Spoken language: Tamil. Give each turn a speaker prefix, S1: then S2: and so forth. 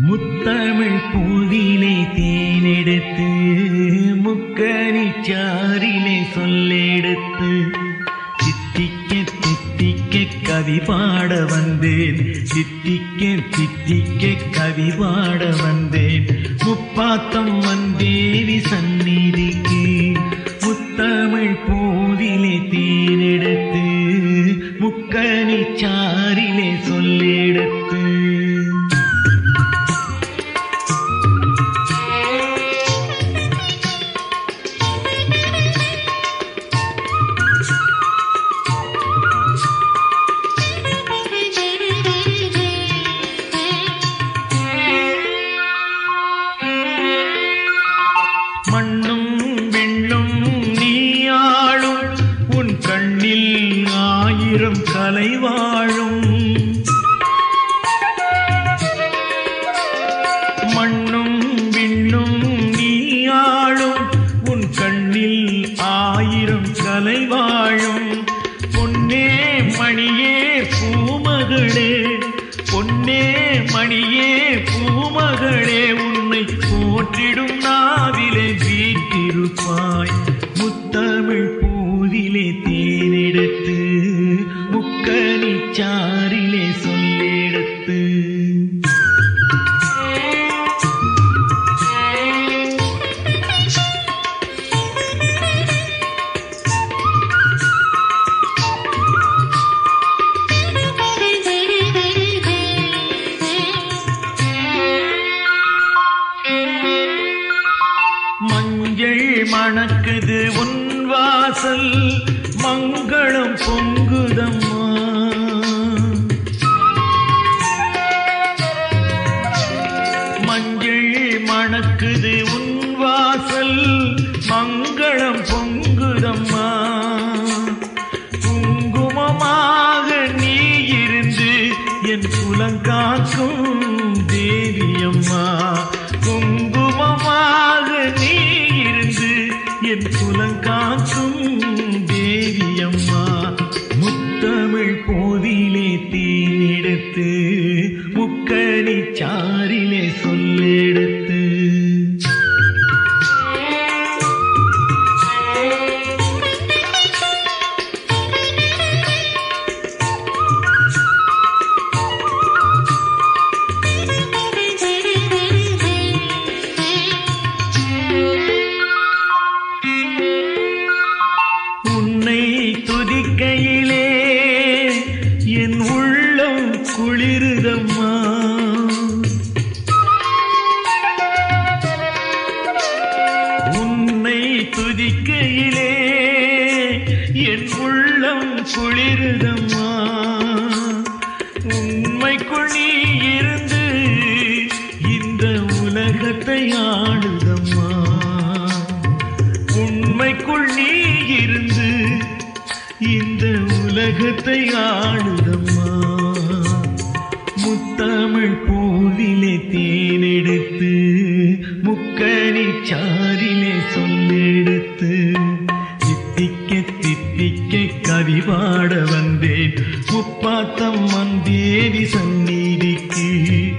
S1: முத்தமிழ் பூவிலே தேனெடுத்து முக்கனிச்சாரிலே சொல்லெடுத்து சித்திக்க தித்திக்க கவி பாட வந்தேன் சித்திக்க தித்திக்க கவி பாட வந்தேன் முப்பாத்தம் வந்தேவி சந்நிதிக்கு முத்தமிழ் பூவிலே தேனெடுத்து முக்கனிச்சாரிலே சொல்லெடுத்து மண்ணும் வெண்ணும் நீயாளும் உன் கண்ணில் ஆயிரம் கலை வாழும் மண்ணும் விண்ணும் நீயாளும் உன் கண்ணில் ஆயிரம் கலை வாழும் பொன்னே மணியே பூமகளே பொன்னே மணியே பூமகளே உன்னை போற்றிடும் நாவிலே வீட்டிருப்பாய் முத்தமிழ் பூவிலே தேனெடுத்து முக்கனிச்சாரிலே சொல்லெடுத்து மஞ்சள் மணக்குது உன் வாசல் மங்களம் பொங்குதம்மா மஞ்சள் மணக்குது உன் வாசல் மங்களம் பொங்குதம்மா குங்குமமாக நீ இருந்து என் குலங்காக்கும் தேவியம்மா குங்குமமாக நீ இருந்து என் குலங்காக்கும் தேவியம்மா முத்தமிழ் போதிலே தேனெடுத்து முக்கணி சாரிலே சொல்லெடுத்து உன்னை துதிக்கையிலே என் உள்ளம் குளிருதம்மா உன்னை துதிக்கையிலே என் உள்ளம் குளிருதம்மா உண்மைக்குள் நீ இருந்து இந்த உலகத்தை ஆளுதம்மா உண்மைக்குள் நீ இருந்து இந்த உலகத்தை ஆளுதம்மா முத்தமிழ் பூவிலே தேனெடுத்து முக்கணி சாரிலே சொல்லெடுத்து தித்திக்க தித்திக்க கவி பாட வந்தேன் முப்பாத்தம் வந்தேவி சந்நிதிக்கு